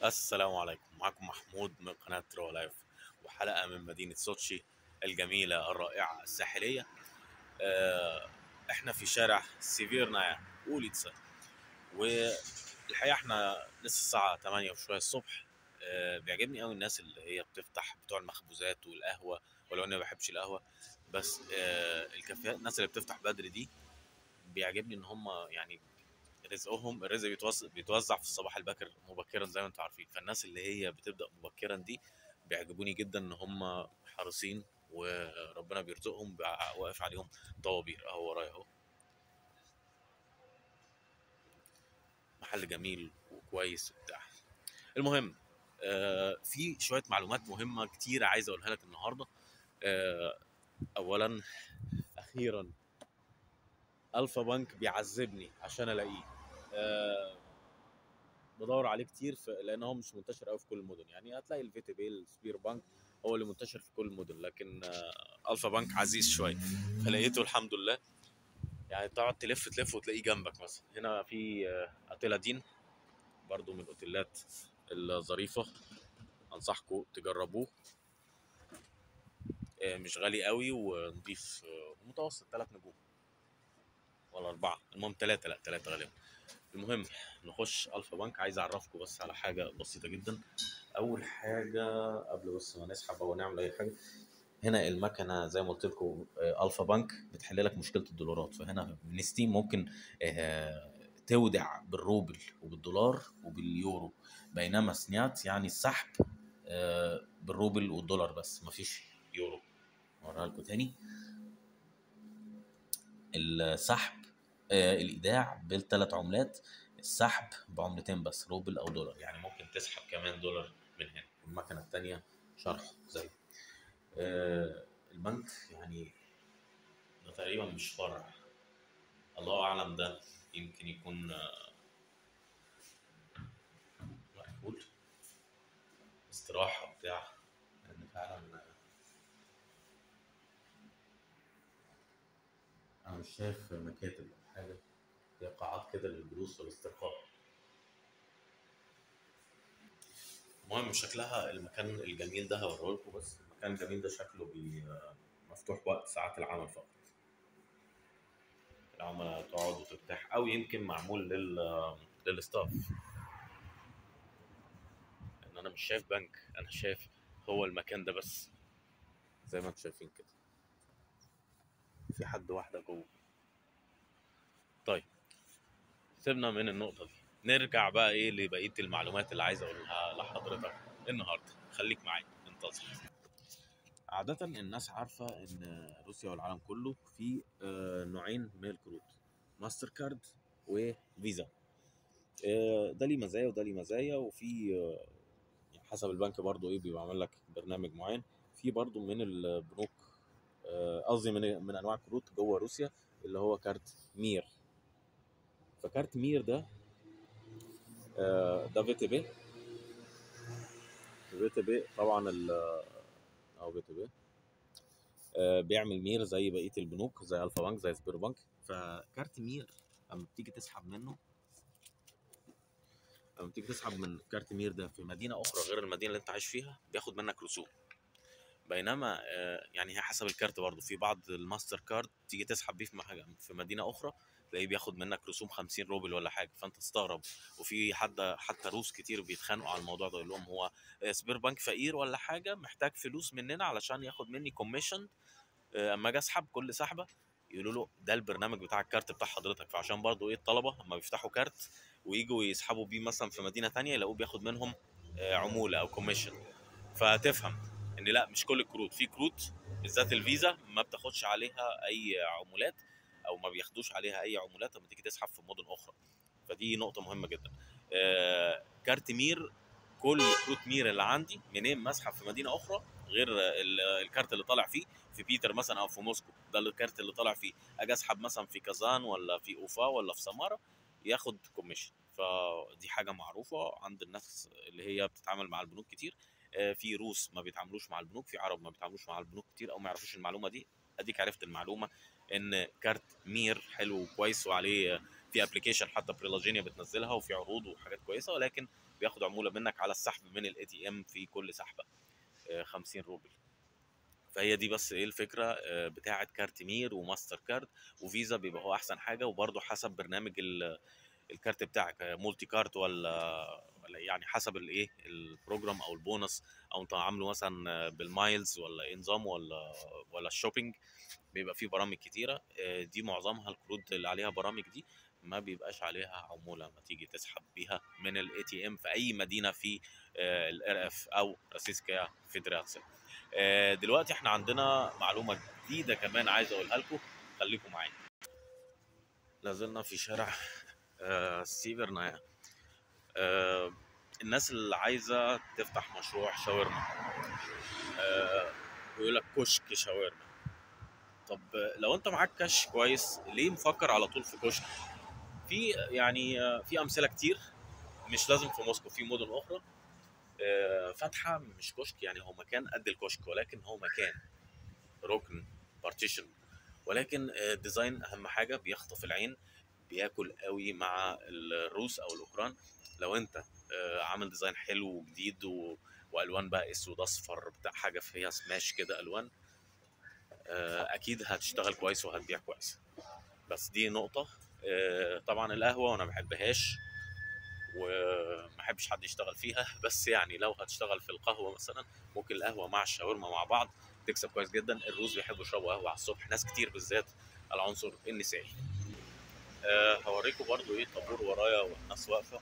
السلام عليكم معكم محمود من قناة رو لايف وحلقة من مدينة سوتشي الجميلة الرائعة الساحلية آه، احنا في شارع سيفيرنايا أوليتسا والحقيقة احنا لسه الساعة 8 وشوية الصبح آه، بيعجبني قوي الناس اللي هي بتفتح بتوع المخبوزات والقهوة ولو اني ما بحبش القهوة بس آه، الكافيهات الناس اللي بتفتح بدري دي بيعجبني ان هم يعني رزقهم الرزق بيتوزع بيتوزع في الصباح الباكر مبكرا زي ما انتم عارفين فالناس اللي هي بتبدا مبكرا دي بيعجبوني جدا ان هم حريصين وربنا بيرزقهم بقى واقف عليهم طوابير اهو ورايا اهو محل جميل وكويس وبتاع المهم آه في شويه معلومات مهمه كتير عايز اقولها لك النهارده آه اولا اخيرا الفا بنك بيعذبني عشان الاقيه أه بدور عليه كتير في لان هو مش منتشر قوي في كل المدن يعني هتلاقي الفيتي بي السبير بنك هو اللي منتشر في كل المدن لكن آه الفا بنك عزيز شويه فلقيته الحمد لله يعني تقعد تلف تلف وتلاقيه جنبك مثلا هنا في آه اتيلا دين برضو من الاوتيلات الظريفه انصحكم تجربوه آه مش غالي قوي ونضيف آه متوسط ثلاث نجوم ولا أربعة المهم ثلاثة لا ثلاثة غالبا المهم نخش ألفا بنك عايز أعرفكم بس على حاجة بسيطة جدا أول حاجة قبل بس ما نسحب أو نعمل أي حاجة هنا المكنة زي ما قلت لكم ألفا بنك بتحل لك مشكلة الدولارات فهنا من ستيم ممكن آه، تودع بالروبل وبالدولار وباليورو بينما سنيات يعني السحب آه، بالروبل والدولار بس مفيش يورو أوريها لكم تاني السحب آه، الايداع بالثلاث عملات السحب بعملتين بس روبل او دولار يعني ممكن تسحب كمان دولار من هنا والمكنه الثانيه شرح زي آه، البنك يعني ده تقريبا مش فرع الله اعلم ده يمكن يكون آه، مقفول استراحه بتاع لان فعلا انا مش شايف مكاتب او حاجه هي قاعات كده للجلوس والاسترخاء المهم شكلها المكان الجميل ده هوريه لكم بس المكان الجميل ده شكله بي مفتوح وقت ساعات العمل فقط العملاء تقعد وترتاح او يمكن معمول لل للستاف لان انا مش شايف بنك انا شايف هو المكان ده بس زي ما انتم شايفين كده في حد واحده جوه طيب سيبنا من النقطه دي نرجع بقى ايه لبقيه المعلومات اللي عايز اقولها لحضرتك النهارده خليك معايا انتظر عادة الناس عارفة إن روسيا والعالم كله في آه، نوعين من الكروت ماستر كارد وفيزا آه، ده ليه مزايا وده ليه مزايا وفي آه، يعني حسب البنك برضو ايه بيبقى عامل لك برنامج معين في برضو من البنوك آه، قصدي من من انواع الكروت جوه روسيا اللي هو كارت مير فكارت مير ده آه، ده فيتي بي فيتي بي طبعا ال او فيتي بي آه، بيعمل مير زي بقيه البنوك زي الفا بنك زي سبير بنك فكارت مير لما بتيجي تسحب منه لما بتيجي تسحب من كارت مير ده في مدينه اخرى غير المدينه اللي انت عايش فيها بياخد منك رسوم بينما آه، يعني هي حسب الكارت برضه في بعض الماستر كارد تيجي تسحب بيه في مح- في مدينه اخرى تلاقيه بياخد منك رسوم 50 روبل ولا حاجه فانت تستغرب وفي حد حتى روس كتير بيتخانقوا على الموضوع ده يقول لهم هو آه، سبير بنك فقير ولا حاجه محتاج فلوس مننا علشان ياخد مني كوميشن اما اجي اسحب كل سحبه يقولوا له ده البرنامج بتاع الكارت بتاع حضرتك فعشان برضه ايه الطلبه اما بيفتحوا كارت ويجوا يسحبوا بيه مثلا في مدينه تانية يلاقوه بياخد منهم آه، عموله او كوميشن فتفهم ان لا مش كل الكروت في كروت بالذات الفيزا ما بتاخدش عليها اي عمولات او ما بياخدوش عليها اي عمولات لما تيجي تسحب في مدن اخرى فدي نقطه مهمه جدا آه، كارت مير كل كروت مير اللي عندي منين ما اسحب في مدينه اخرى غير ال- الكارت اللي طالع فيه في بيتر مثلا او في موسكو ده الكارت اللي طالع فيه اجي اسحب مثلا في كازان ولا في اوفا ولا في سمارا ياخد كوميشن فدي حاجه معروفه عند الناس اللي هي بتتعامل مع البنوك كتير آه، في روس ما بيتعاملوش مع البنوك في عرب ما بيتعاملوش مع البنوك كتير او ما يعرفوش المعلومه دي اديك عرفت المعلومه ان كارت مير حلو وكويس وعليه في ابلكيشن حتى بريلاجينيا بتنزلها وفي عروض وحاجات كويسه ولكن بياخد عموله منك على السحب من الاي تي ام في كل سحبه آه، 50 روبل فهي دي بس ايه الفكره آه، بتاعه كارت مير وماستر كارد وفيزا بيبقى هو احسن حاجه وبرده حسب برنامج ال- الكارت بتاعك آه، مولتي كارت ولا ولا يعني حسب الايه البروجرام او البونص او انت عامله مثلا آه، بالمايلز ولا ايه نظام ولا ولا الشوبينج بيبقى فيه برامج كتيره آه، دي معظمها الكروت اللي عليها برامج دي ما بيبقاش عليها عموله لما تيجي تسحب بيها من الاي تي ام في اي مدينه في الار اف او راسيسكا فيدراسيا آه، دلوقتي احنا عندنا معلومه جديده كمان عايز اقولها لكم خليكم معايا لازلنا في شارع آه، سيفرنايا آه، الناس اللي عايزه تفتح مشروع شاورما آه، بيقول لك كشك شاورما طب لو انت معاك كاش كويس ليه مفكر على طول في كشك في يعني آه، في امثله كتير مش لازم في موسكو في مدن اخرى آه، فاتحه مش كشك يعني هو مكان قد الكشك ولكن هو مكان ركن بارتيشن ولكن آه، الديزاين اهم حاجه بيخطف العين بياكل قوي مع الروس او الاوكران لو انت آه، عامل ديزاين حلو وجديد و... والوان بقى اسود اصفر بتاع حاجه فيها سماش كده الوان آه، اكيد هتشتغل كويس وهتبيع كويس بس دي نقطه آه، طبعا القهوه وانا ما بحبهاش وما بحبش حد يشتغل فيها بس يعني لو هتشتغل في القهوه مثلا ممكن القهوه مع الشاورما مع بعض تكسب كويس جدا الروس بيحبوا يشربوا قهوه على الصبح ناس كتير بالذات العنصر النسائي أه هوريكم برضو ايه طابور ورايا والناس واقفه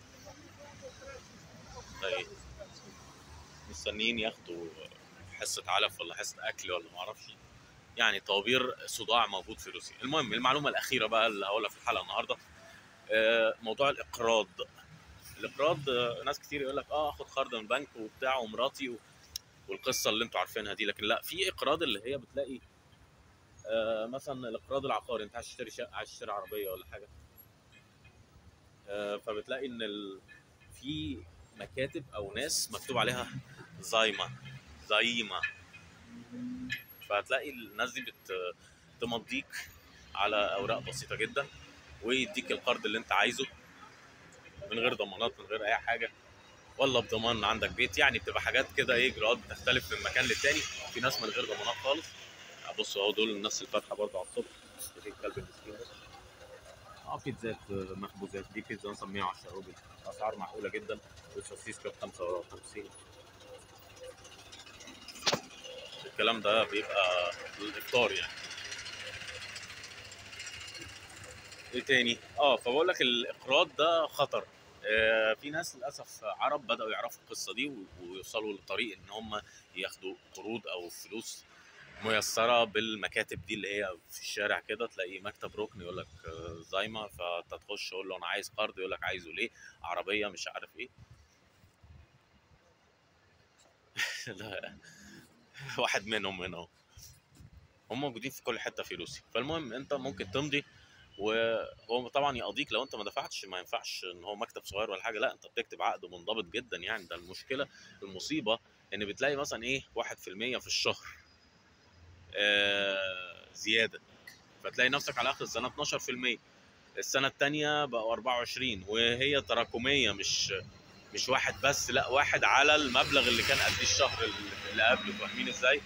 طيب مستنيين ياخدوا حصه علف ولا حصه اكل ولا معرفش يعني طوابير صداع موجود في روسيا المهم المعلومه الاخيره بقى اللي هقولها في الحلقه النهارده آه، موضوع الاقراض الاقراض آه، ناس كتير يقول لك اه اخد قرض من البنك وبتاع ومراتي و... والقصه اللي انتوا عارفينها دي لكن لا في اقراض اللي هي بتلاقي آه مثلا الاقراض العقاري انت عايز تشتري شقه عايز تشتري عربيه ولا حاجه آه فبتلاقي ان ال... في مكاتب او ناس مكتوب عليها زايمه زايمه فهتلاقي الناس دي بت... تمضيك على اوراق بسيطه جدا ويديك القرض اللي انت عايزه من غير ضمانات من غير اي حاجه ولا بضمان عندك بيت يعني بتبقى حاجات كده ايه اجراءات بتختلف من مكان للتاني في ناس من غير ضمانات خالص بصوا اهو دول الناس الفاتحه برضه على الصبح شايفين الكلب المسكين ده اه بيتزات مخبوزات دي بيتزا مثلا 110 روبل اسعار معقوله جدا والسوسيس كانت 55 الكلام ده بيبقى للافطار يعني ايه تاني اه فبقول لك الاقراض ده خطر آه في ناس للاسف عرب بداوا يعرفوا القصه دي و- ويوصلوا لطريق ان هم ياخدوا قروض او فلوس ميسره بالمكاتب دي اللي هي في الشارع كده تلاقي مكتب ركن يقول لك آه، زايمه فانت تخش تقول له انا عايز قرض يقول لك عايزه ليه عربيه مش عارف ايه لا واحد منهم هنا اهو هم موجودين في كل حته في روسيا فالمهم انت ممكن تمضي وهو طبعا يقضيك لو انت ما دفعتش ما ينفعش ان هو مكتب صغير ولا حاجه لا انت بتكتب عقد منضبط جدا يعني ده المشكله المصيبه ان بتلاقي مثلا ايه 1% في الشهر آه زياده فتلاقي نفسك على اخر السنه 12% السنه الثانيه بقوا 24 وهي تراكميه مش مش واحد بس لا واحد على المبلغ اللي كان قد الشهر اللي قبله فاهمين ازاي؟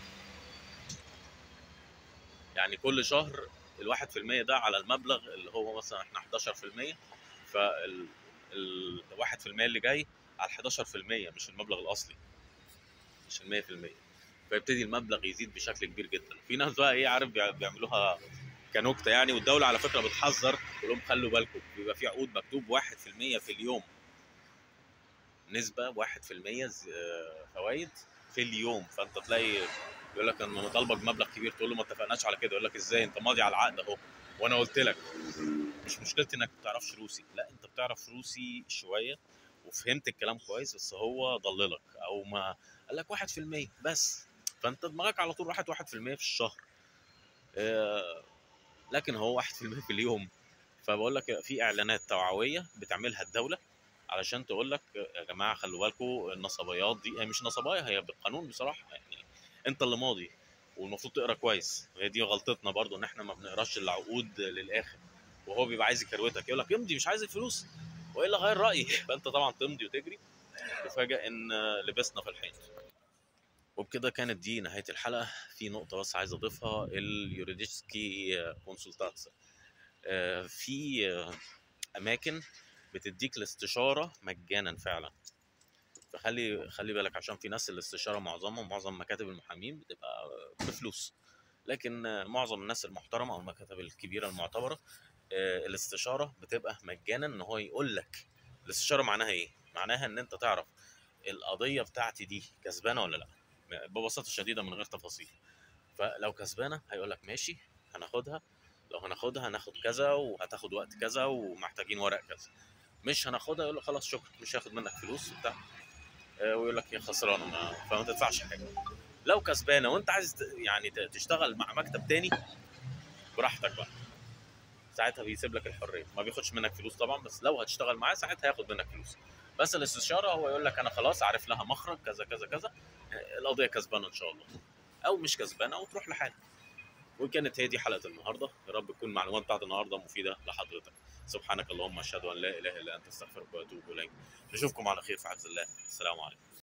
يعني كل شهر الواحد في المية ده على المبلغ اللي هو مثلا احنا 11% فال الواحد في المية اللي جاي على 11% مش المبلغ الأصلي مش المية في المية فيبتدي المبلغ يزيد بشكل كبير جدا في ناس بقى ايه عارف بيع- بيعملوها كنكتة يعني والدولة على فكرة بتحذر تقول لهم خلوا بالكم بيبقى في عقود مكتوب 1% في اليوم نسبة 1% ز- آه، فوائد في اليوم فانت تلاقي يقول لك انا مطالبك بمبلغ كبير تقول له ما اتفقناش على كده يقول لك ازاي انت ماضي على العقد اهو وانا قلت لك مش مشكلتي انك ما بتعرفش روسي لا انت بتعرف روسي شويه وفهمت الكلام كويس بس هو ضللك او ما قال لك 1% بس فانت دماغك على طول راحت 1% في الشهر آه، لكن هو 1% في اليوم فبقول لك في اعلانات توعويه بتعملها الدوله علشان تقول لك يا جماعه خلوا بالكم النصبيات دي هي مش نصبايا هي بالقانون بصراحه يعني انت اللي ماضي والمفروض تقرا كويس وهي دي غلطتنا برضو ان احنا ما بنقراش العقود للاخر وهو بيبقى عايز يكروتك يقول لك امضي مش عايز الفلوس والا غير رايي فانت طبعا تمضي وتجري تفاجئ ان لبسنا في الحيط وبكده كانت دي نهايه الحلقه في نقطه بس عايز اضيفها اليوريديسكي كونسلتاتس في آه، اماكن بتديك الاستشاره مجانا فعلا فخلي خلي بالك عشان في ناس الاستشاره معظمهم معظم مكاتب المحامين بتبقى بفلوس لكن آه، معظم الناس المحترمه او المكاتب الكبيره المعتبره آه، الاستشاره بتبقى مجانا ان هو يقول لك الاستشاره معناها ايه معناها ان انت تعرف القضيه بتاعتي دي كسبانه ولا لا ببساطه شديده من غير تفاصيل فلو كسبانه هيقول لك ماشي هناخدها لو هناخدها هناخد كذا وهتاخد وقت كذا ومحتاجين ورق كذا مش هناخدها يقول لك خلاص شكرا مش هاخد منك فلوس وبتاع آه، ويقول لك هي خسرانه ما- فما تدفعش حاجه لو كسبانه وانت عايز ت- يعني ت- تشتغل مع مكتب تاني براحتك بقى ساعتها بيسيب لك الحريه ما بياخدش منك فلوس طبعا بس لو هتشتغل معاه ساعتها هياخد منك فلوس بس الاستشاره هو يقول لك انا خلاص عارف لها مخرج كذا كذا كذا آه، القضيه كسبانه ان شاء الله او مش كسبانه وتروح لحالك وكانت هي دي حلقه النهارده يا رب تكون المعلومات بتاعت النهارده مفيده لحضرتك سبحانك اللهم اشهد ان لا اله الا انت استغفرك واتوب اليك نشوفكم على خير في حفظ الله السلام عليكم